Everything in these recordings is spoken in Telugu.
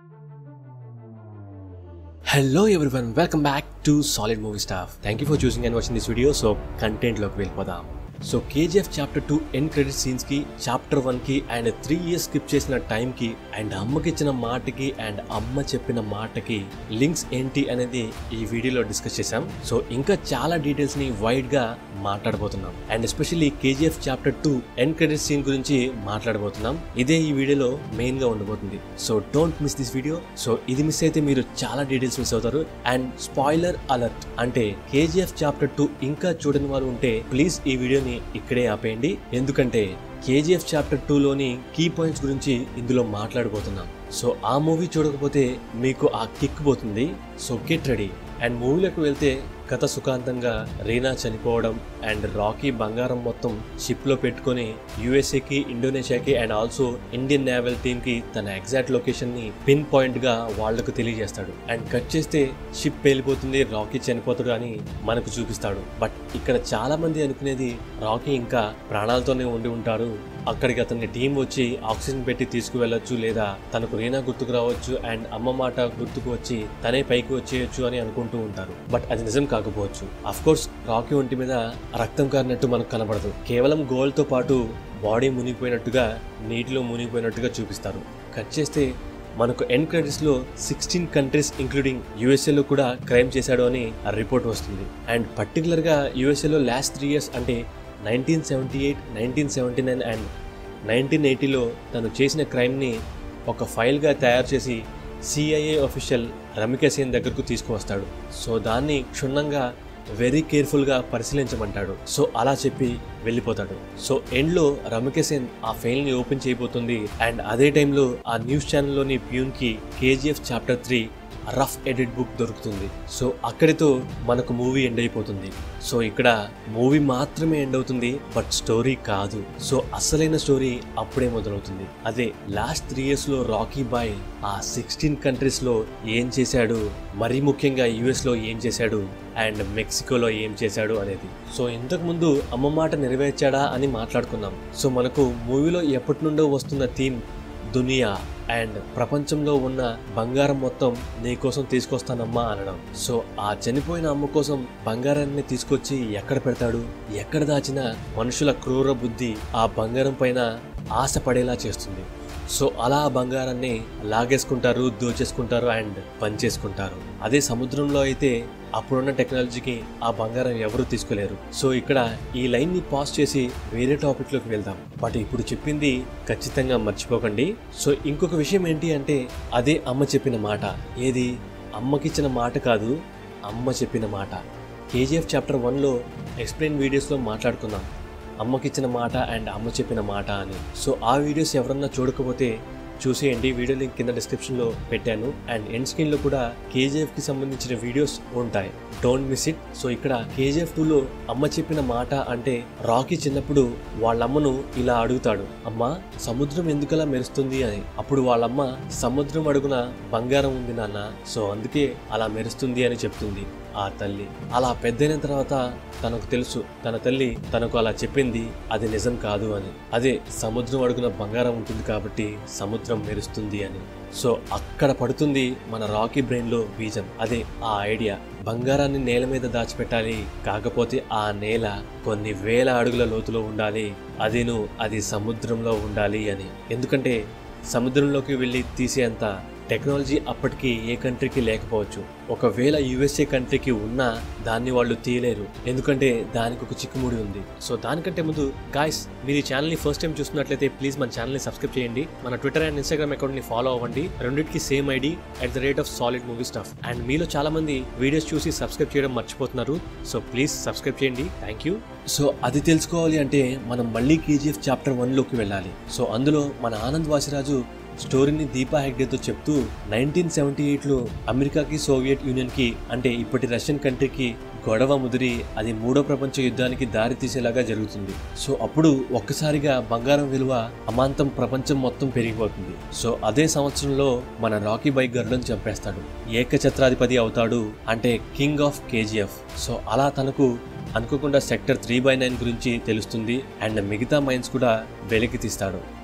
hello everyone welcome back to solid movie stuff thank you for choosing and watching this video so కంటెంట్లోకి వెళ్ళిపోదాం so KGF chapter two end credit scenes కి చాప్టర్ వన్ కి అండ్ త్రీ ఇయర్స్ స్కిప్ చేసిన టైం కి అండ్ అమ్మకి ఇచ్చిన మాటకి అండ్ అమ్మ చెప్పిన మాటకి లింక్స్ ఏంటి అనేది ఈ వీడియోలో డిస్కస్ చేశాం సో ఇంకా చాలా డీటెయిల్స్ ని వైడ్ గా మాట్లాడబోతున్నాం and especially KGF chapter two end credit scene గురించి మాట్లాడబోతున్నాం ఇదే ఈ వీడియోలో మెయిన్ గా ఉండబోతుంది so don't miss this video so ఇది మిస్ అయితే మీరు చాలా డీటెయిల్స్ మిస్ అవుతారు అండ్ స్పాయిలర్ అలర్ట్ అంటే కేజీఎఫ్ చాప్టర్ టూ ఇంకా చూడని వారు ఉంటే ప్లీజ్ ఈ వీడియోని ఇక్కడే ఆపేయండి ఎందుకంటే కేజీఎఫ్ చాప్టర్ టూలోని కీ పాయింట్స్ గురించి ఇందులో మాట్లాడబోతున్నాం సో ఆ మూవీ చూడకపోతే మీకు ఆ కిక్ పోతుంది సో గెట్ రెడీ అండ్ మూవీలోకి వెళ్తే కథ సుఖాంతంగా రీనా చనిపోవడం అండ్ రాకీ బంగారం మొత్తం షిప్ లో పెట్టుకొని యుఎస్ఏకి ఇండోనేషియాకి and also Indian naval team కి తన ఎగ్జాక్ట్ లొకేషన్ ని పిన్ పాయింట్ గా వాళ్లకు తెలియజేస్తాడు అండ్ కట్ చేస్తే షిప్ పేలిపోతుంది రాకీ చనిపోతాడు అని మనకు చూపిస్తాడు బట్ ఇక్కడ చాలా మంది అనుకునేది రాకీ ఇంకా ప్రాణాలతోనే ఉండి ఉంటాడు అక్కడికి అతని టీం వచ్చి ఆక్సిజన్ పెట్టి తీసుకువెళ్ళొచ్చు లేదా తనకు రీనా గుర్తుకు రావచ్చు అండ్ అమ్మ మాట గుర్తుకు వచ్చి తనే పైకి వచ్చేయచ్చు అని అనుకుంటూ ఉంటారు బట్ అది నిజం కాకపోవచ్చు అఫ్ కోర్స్ రాకీ ఒంటి మీద రక్తం కారినట్టు మనకు కనబడదు కేవలం గోల్ తో పాటు బాడీ మునిగిపోయినట్టుగా నీటిలో మునిగిపోయినట్టుగా చూపిస్తారు కట్ చేస్తే మనకు ఎండ్ క్రెడిట్స్ లో సిక్స్టీన్ కంట్రీస్ ఇంక్లూడింగ్ యుఎస్ఏలో కూడా క్రైమ్ చేశాడు అని రిపోర్ట్ వస్తుంది అండ్ పర్టికులర్ గా యుఎస్ఏలో లాస్ట్ త్రీ ఇయర్స్ అంటే nineteen seventy eight nineteen seventy nine and nineteen ఎయిటీలో తను చేసిన క్రైమ్ని ఒక ఫైల్గా తయారు చేసి సిఐఏ అఫీషియల్ రమికసేన్ దగ్గరకు తీసుకువస్తాడు సో దాన్ని క్షుణ్ణంగా వెరీ కేర్ఫుల్గా పరిశీలించమంటాడు సో అలా చెప్పి వెళ్ళిపోతాడు సో ఎండ్లో రమికసేన్ ఆ ఫైల్ని ఓపెన్ చేయబోతుంది అండ్ అదే టైంలో ఆ న్యూస్ ఛానల్లోని ప్యూన్కి KGF chapter three rough edit book దొరుకుతుంది సో అక్కడితో మనకు మూవీ ఎండ్ అయిపోతుంది సో ఇక్కడ మూవీ మాత్రమే ఎండ్ అవుతుంది బట్ స్టోరీ కాదు సో అసలైన స్టోరీ అప్పుడే మొదలవుతుంది అదే లాస్ట్ త్రీ ఇయర్స్ లో రాకీ బాయ్ ఆ సిక్స్టీన్ కంట్రీస్ లో ఏం చేశాడు మరీ ముఖ్యంగా యుఎస్ లో ఏం చేశాడు అండ్ మెక్సికోలో ఏం చేశాడు అనేది సో ఇంతకు ముందు అమ్మ మాట నెరవేర్చాడా అని మాట్లాడుకున్నాం సో మనకు మూవీలో ఎప్పటి నుండో వస్తున్న థీమ్ దునియా అండ్ ప్రపంచంలో ఉన్న బంగారం మొత్తం నీ కోసం తీసుకొస్తానమ్మా అనడం సో ఆ చనిపోయిన అమ్మ కోసం బంగారాన్ని తీసుకొచ్చి ఎక్కడ పెడతాడు ఎక్కడ దాచిన మనుషుల క్రూర బుద్ధి ఆ బంగారం పైన ఆశ పడేలా చేస్తుంది సో అలా ఆ బంగారాన్ని లాగేసుకుంటారు దోచేసుకుంటారు అండ్ పనిచేసుకుంటారు అదే సముద్రంలో అయితే అప్పుడున్న టెక్నాలజీకి ఆ బంగారం ఎవరు తీసుకోలేరు సో ఇక్కడ ఈ లైన్ ని పాస్ చేసి వేరే టాపిక్ లోకి వెళ్దాం బట్ ఇప్పుడు చెప్పింది ఖచ్చితంగా మర్చిపోకండి సో ఇంకొక విషయం ఏంటి అంటే అదే అమ్మ చెప్పిన మాట ఏది అమ్మకిచ్చిన మాట కాదు అమ్మ చెప్పిన మాట కేజీఎఫ్ చాప్టర్ వన్లో ఎక్స్ప్లెయిన్ వీడియోస్లో మాట్లాడుకుందాం అమ్మకిచ్చిన మాట అండ్ అమ్మ చెప్పిన మాట అని సో ఆ వీడియోస్ ఎవరన్నా చూడకపోతే చూసేయండి వీడియో లింక్ కింద డిస్క్రిప్షన్లో పెట్టాను అండ్ ఎండ్ స్క్రీన్లో కూడా కేజీఎఫ్కి సంబంధించిన వీడియోస్ ఉంటాయి డోంట్ మిస్ ఇట్ సో ఇక్కడ కేజీఎఫ్ టూలో అమ్మ చెప్పిన మాట అంటే రాకీ చిన్నప్పుడు వాళ్ళమ్మను ఇలా అడుగుతాడు అమ్మ సముద్రం ఎందుకలా మెరుస్తుంది అని అప్పుడు వాళ్ళమ్మ సముద్రం అడుగున బంగారం ఉంది నాన్న సో అందుకే అలా మెరుస్తుంది అని చెప్తుంది ఆ తల్లి అలా పెద్దయిన తర్వాత తనకు తెలుసు తన తల్లి తనకు అలా చెప్పింది అది నిజం కాదు అని అదే సముద్రం అడుగున బంగారం ఉంటుంది కాబట్టి సముద్రం మెరుస్తుంది అని సో అక్కడ పడుతుంది మన రాకీ బ్రెయిన్ లో బీజం అదే ఆ ఐడియా బంగారాన్ని నేల మీద దాచిపెట్టాలి కాకపోతే ఆ నేల కొన్ని వేల అడుగుల లోతులో ఉండాలి అదేను అది సముద్రంలో ఉండాలి అని ఎందుకంటే సముద్రంలోకి వెళ్ళి తీసేంత టెక్నాలజీ అప్పటికి ఏ కంట్రీకి లేకపోవచ్చు ఒకవేళ యుఎస్ఏ కంట్రీకి ఉన్నా దాన్ని వాళ్ళు తీయలేరు ఎందుకంటే దానికి ఒక చిక్కుముడి ఉంది సో దానికంటే ముందు గాయస్ మీరు ఈ ఛానల్ని ఫస్ట్ టైం చూస్తున్నట్లయితే ప్లీజ్ మన ఛానల్ని సబ్స్క్రైబ్ చేయండి మన ట్విట్టర్ అండ్ ఇన్స్టాగ్రామ్ అకౌంట్ని ఫాలో అవ్వండి రెండింటికి same ID at the rate of solid movie stuff and మీలో చాలా మంది వీడియోస్ చూసి సబ్స్క్రైబ్ చేయడం మర్చిపోతున్నారు సో ప్లీజ్ సబ్స్క్రైబ్ చేయండి థ్యాంక్ యూ సో అది తెలుసుకోవాలి అంటే మనం మళ్ళీ కేజీఎఫ్ చాప్టర్ వన్లోకి వెళ్ళాలి సో అందులో మన ఆనంద్ వాసిరాజు స్టోరీని దీపా హెగ్డేతో చెప్తూ నైన్టీన్ సెవెంటీ ఎయిట్లో అమెరికాకి సోవియట్ యూనియన్కి అంటే ఇప్పటి రష్యన్ కంట్రీకి గొడవ ముదిరి అది మూడో ప్రపంచ యుద్ధానికి దారి తీసేలాగా జరుగుతుంది సో అప్పుడు ఒక్కసారిగా బంగారం విలువ అమాంతం ప్రపంచం మొత్తం పెరిగిపోతుంది సో అదే సంవత్సరంలో మన రాకీ బైక్ గరుడని చంపేస్తాడు ఏకఛత్రాధిపతి అవుతాడు అంటే కింగ్ ఆఫ్ కేజీఎఫ్ సో అలా తనకు అనుకోకుండా సెక్టర్ త్రీ బై నైన్ గురించి తెలుస్తుంది అండ్ మిగతా మైన్స్ కూడా వెలికి తీస్తాడు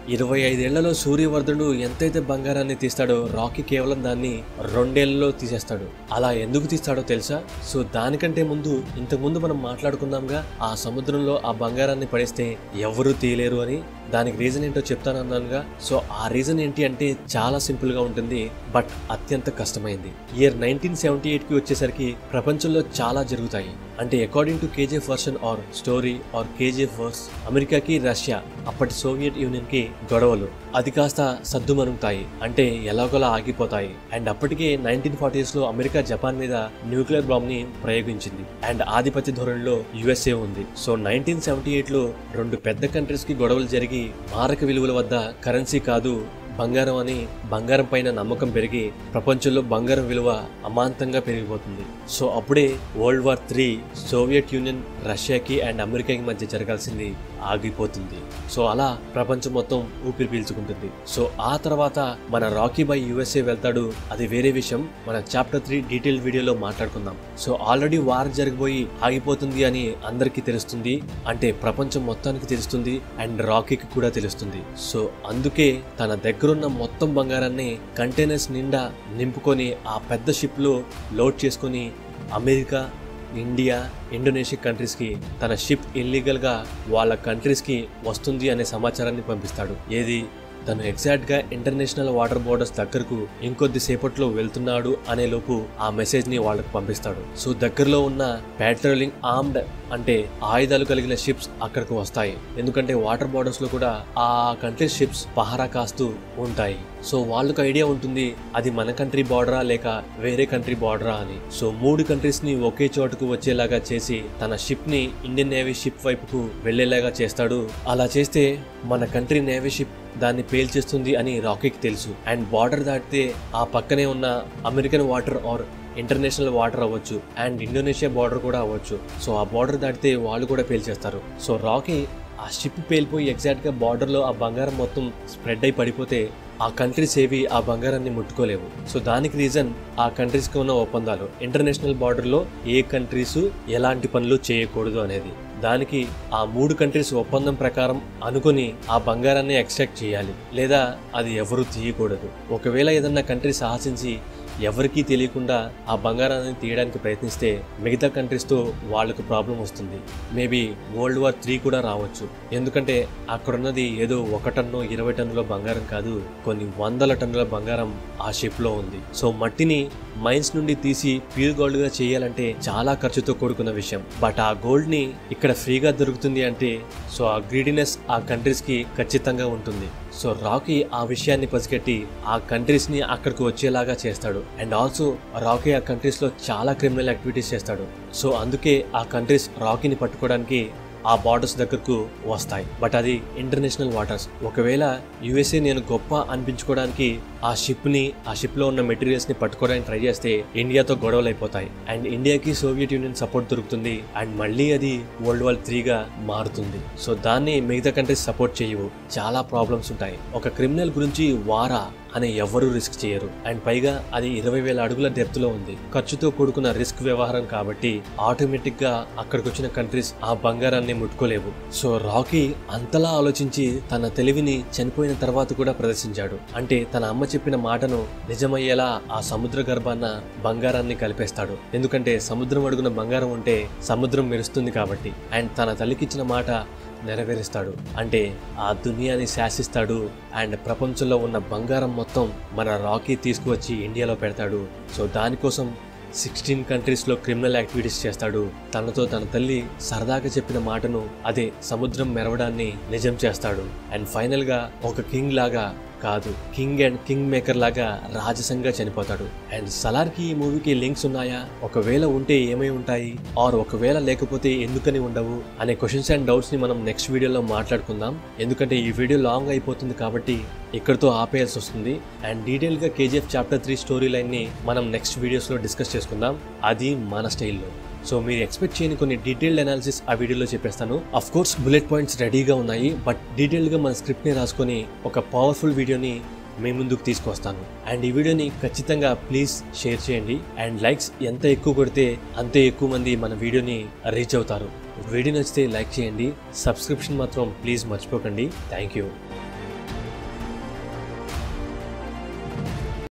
ఇరవై ఐదేళ్లలో సూర్యవర్ధనుడు ఎంతైతే బంగారాన్ని తీస్తాడో రాకీ కేవలం దాన్ని రెండేళ్లలో తీసేస్తాడు అలా ఎందుకు తీస్తాడో తెలుసా సో దానికంటే ముందు ఇంతకు ముందు మనం మాట్లాడుకున్నాంగా ఆ సముద్రంలో ఆ బంగారాన్ని పడేస్తే ఎవరు తీయలేరు అని దానికి రీజన్ ఏంటో చెప్తానన్నానుగా సో ఆ రీజన్ ఏంటి అంటే చాలా సింపుల్ గా ఉంటుంది బట్ అత్యంత కష్టమైంది ఇయర్ నైన్టీన్ సెవెంటీ ఎయిట్ కి వచ్చేసరికి ప్రపంచంలో చాలా జరుగుతాయి అంటే according to KGF version or story or KGF verse అమెరికాకి రష్యా అప్పటి సోవియట్ యూనియన్ కి గొడవలు అది కాస్త సద్దుమణుగుతాయి అంటే ఎలాగోలా ఆగిపోతాయి అండ్ అప్పటికే నైన్టీన్ ఫార్టీస్ లో అమెరికా జపాన్ మీద న్యూక్లియర్ బాంబ్ ని ప్రయోగించింది అండ్ ఆధిపత్య ధోరణిలో యుఎస్ఏ ఉంది సో నైన్టీన్ సెవెంటీ ఎయిట్ లో రెండు పెద్ద కంట్రీస్ కి గొడవలు జరిగి మారక విలువల వద్ద కరెన్సీ కాదు బంగారం అని బంగారం పైన నమ్మకం పెరిగి ప్రపంచంలో బంగారం విలువ అమాంతంగా పెరిగిపోతుంది సో అప్పుడే world war three Soviet Union రష్యాకి అండ్ అమెరికాకి మధ్య జరగాల్సింది ఆగిపోతుంది సో అలా ప్రపంచం మొత్తం ఊపిరి పీల్చుకుంటుంది సో ఆ తర్వాత మన రాకీ బై యుఎస్ఏ వెళ్తాడు అది వేరే విషయం మన చాప్టర్ త్రీ డీటెయిల్ వీడియోలో మాట్లాడుకుందాం సో ఆల్రెడీ వార్ జరిగిపోయి ఆగిపోతుంది అని అందరికీ తెలుస్తుంది అంటే ప్రపంచం మొత్తానికి తెలుస్తుంది అండ్ రాకీకి కూడా తెలుస్తుంది సో అందుకే తన దగ్గరున్న మొత్తం బంగారాన్ని కంటైనర్స్ నిండా నింపుకొని ఆ పెద్ద షిప్లో లోడ్ చేసుకొని అమెరికా ఇండియా ఇండోనేషియా కంట్రీస్కి తన షిప్ ఇల్లీగల్గా వాళ్ళ కంట్రీస్కి వస్తుంది అనే సమాచారాన్ని పంపిస్తాడు ఏది తను ఎగ్జాక్ట్గా ఇంటర్నేషనల్ వాటర్ బోర్డర్స్ దగ్గరకు ఇంకొద్ది సేపట్లో వెళ్తున్నాడు అనే లోపు ఆ మెసేజ్ని వాళ్ళకు పంపిస్తాడు సో దగ్గరలో ఉన్న పెట్రోలింగ్ ఆర్మ్డ్ అంటే ఆయుధాలు కలిగిన షిప్స్ అక్కడికి వస్తాయి ఎందుకంటే వాటర్ బోర్డర్స్ లో కూడా ఆ కంట్రీ షిప్స్ పహారా కాస్తూ ఉంటాయి సో వాళ్ళకు ఐడియా ఉంటుంది అది మన కంట్రీ బార్డరా లేక వేరే కంట్రీ బార్డరా అని సో మూడు కంట్రీస్ ని ఒకే చోటుకు వచ్చేలాగా చేసి తన షిప్ ని ఇండియన్ నేవీ షిప్ వైపుకు వెళ్లేలాగా చేస్తాడు అలా చేస్తే మన కంట్రీ నేవీ షిప్ దాన్ని పేల్చేస్తుంది అని రాకీకి తెలుసు అండ్ బార్డర్ దాటితే ఆ పక్కనే ఉన్న American water or international water అవ్వచ్చు అండ్ ఇండోనేషియా బార్డర్ కూడా అవ్వచ్చు సో ఆ బార్డర్ దాటితే వాళ్ళు కూడా పేల్చేస్తారు సో రాకీ ఆ షిప్ పేలిపోయి ఎగ్జాక్ట్గా బార్డర్లో ఆ బంగారం మొత్తం స్ప్రెడ్ అయి పడిపోతే ఆ కంట్రీస్ ఏవి ఆ బంగారాన్ని ముట్టుకోలేవు సో దానికి రీజన్ ఆ కంట్రీస్కి ఉన్న ఒప్పందాలు ఇంటర్నేషనల్ బార్డర్లో ఏ కంట్రీస్ ఎలాంటి పనులు చేయకూడదు అనేది దానికి ఆ మూడు కంట్రీస్ ఒప్పందం ప్రకారం అనుకుని ఆ బంగారాన్ని ఎక్స్ట్రాక్ట్ చేయాలి లేదా అది ఎవరు తీయకూడదు ఒకవేళ ఏదన్నా కంట్రీ సాహసించి ఎవరికీ తెలియకుండా ఆ బంగారాన్ని తీయడానికి ప్రయత్నిస్తే మిగతా కంట్రీస్తో వాళ్ళకు ప్రాబ్లం వస్తుంది మేబీ వరల్డ్ వార్ త్రీ కూడా రావచ్చు ఎందుకంటే అక్కడున్నది ఏదో ఒక టన్ను ఇరవై టన్నుల బంగారం కాదు కొన్ని వందల టన్నుల బంగారం ఆ షిప్లో ఉంది సో మట్టిని మైన్స్ నుండి తీసి ప్యూర్ గోల్డ్ గా చేయాలంటే చాలా ఖర్చుతో కూడుకున్న విషయం బట్ ఆ గోల్డ్ ని ఇక్కడ ఫ్రీగా దొరుకుతుంది అంటే సో ఆ గ్రీడినెస్ ఆ కంట్రీస్ కి ఖచ్చితంగా ఉంటుంది సో రాకీ ఆ విషయాన్ని పసిగట్టి ఆ కంట్రీస్ ని అక్కడికి వచ్చేలాగా చేస్తాడు అండ్ ఆల్సో రాకీ ఆ కంట్రీస్ లో చాలా క్రిమినల్ యాక్టివిటీస్ చేస్తాడు సో అందుకే ఆ కంట్రీస్ రాకీని పట్టుకోవడానికి ఆ బార్డర్స్ దగ్గరకు వస్తాయి బట్ అది ఇంటర్నేషనల్ వాటర్స్ ఒకవేళ యుఎస్ఏ నేను గొప్ప అనిపించుకోవడానికి ఆ షిప్ ని ఆ షిప్ లో ఉన్న మెటీరియల్స్ ని పట్టుకోవడానికి ట్రై చేస్తే ఇండియాతో గొడవలు అయిపోతాయి అండ్ ఇండియాకి సోవియట్ యూనియన్ సపోర్ట్ దొరుకుతుంది అండ్ మళ్ళీ అది వరల్డ్ వార్ త్రీగా మారుతుంది సో దాన్ని మిగతా కంట్రీస్ సపోర్ట్ చేయవు చాలా ప్రాబ్లమ్స్ ఉంటాయి ఒక క్రిమినల్ గురించి వారా అని ఎవ్వరూ రిస్క్ చేయరు అండ్ పైగా అది ఇరవై వేల అడుగుల డెప్త్ లో ఉంది ఖర్చుతో కూడుకున్న రిస్క్ వ్యవహారం కాబట్టి ఆటోమేటిక్ గా అక్కడికి వచ్చిన కంట్రీస్ ఆ బంగారాన్ని ముట్టుకోలేవు సో రాకీ అంతలా ఆలోచించి తన తెలివిని చనిపోయిన తర్వాత కూడా ప్రదర్శించాడు అంటే తన అమ్మ చెప్పిన మాటను నిజమయ్యేలా ఆ సముద్ర గర్భాన్న బంగారాన్ని కలిపేస్తాడు ఎందుకంటే సముద్రం అడుగున బంగారం ఉంటే సముద్రం మెరుస్తుంది కాబట్టి అండ్ తన తల్లికిచ్చిన మాట నెరవేరుస్తాడు అంటే ఆ దునియాని శాసిస్తాడు అండ్ ప్రపంచంలో ఉన్న బంగారం మొత్తం మన రాకీ తీసుకువచ్చి ఇండియాలో పెడతాడు సో దానికోసం సిక్స్టీన్ కంట్రీస్లో క్రిమినల్ యాక్టివిటీస్ చేస్తాడు తనతో తన తల్లి సరదాగా చెప్పిన మాటను అదే సముద్రం మెరవడాన్ని నిజం చేస్తాడు అండ్ ఫైనల్గా ఒక కింగ్ లాగా కాదు కింగ్ అండ్ కింగ్ మేకర్ లాగా రాజసంగా చనిపోతాడు అండ్ సలార్కి ఈ మూవీకి లింక్స్ ఉన్నాయా ఒకవేళ ఉంటే ఏమై ఉంటాయి ఆర్ ఒకవేళ లేకపోతే ఎందుకని ఉండవు అనే క్వశ్చన్స్ అండ్ డౌట్స్ ని మనం నెక్స్ట్ వీడియోలో మాట్లాడుకుందాం ఎందుకంటే ఈ వీడియో లాంగ్ అయిపోతుంది కాబట్టి ఇక్కడితో ఆపేయాల్సి వస్తుంది అండ్ డీటెయిల్ గా KGF chapter three storyline ని మనం నెక్స్ట్ వీడియోస్ లో డిస్కస్ చేసుకుందాం అది మన స్టైల్లో సో మీరు ఎక్స్పెక్ట్ చేయని కొన్ని డీటెయిల్డ్ అనాలిసిస్ ఆ వీడియోలో చెప్పేస్తాను అఫ్ కోర్స్ బుల్లెట్ పాయింట్స్ రెడీగా ఉన్నాయి బట్ డీటెయిల్డ్గా మన స్క్రిప్ట్ని రాసుకొని ఒక పవర్ఫుల్ వీడియోని మీ ముందుకు తీసుకొస్తాను అండ్ ఈ వీడియోని ఖచ్చితంగా ప్లీజ్ షేర్ చేయండి అండ్ లైక్స్ ఎంత ఎక్కువ కొడితే అంతే ఎక్కువ మంది మన వీడియోని రీచ్ అవుతారు వీడియో నచ్చితే లైక్ చేయండి సబ్స్క్రిప్షన్ మాత్రం ప్లీజ్ మర్చిపోకండి థ్యాంక్ యూ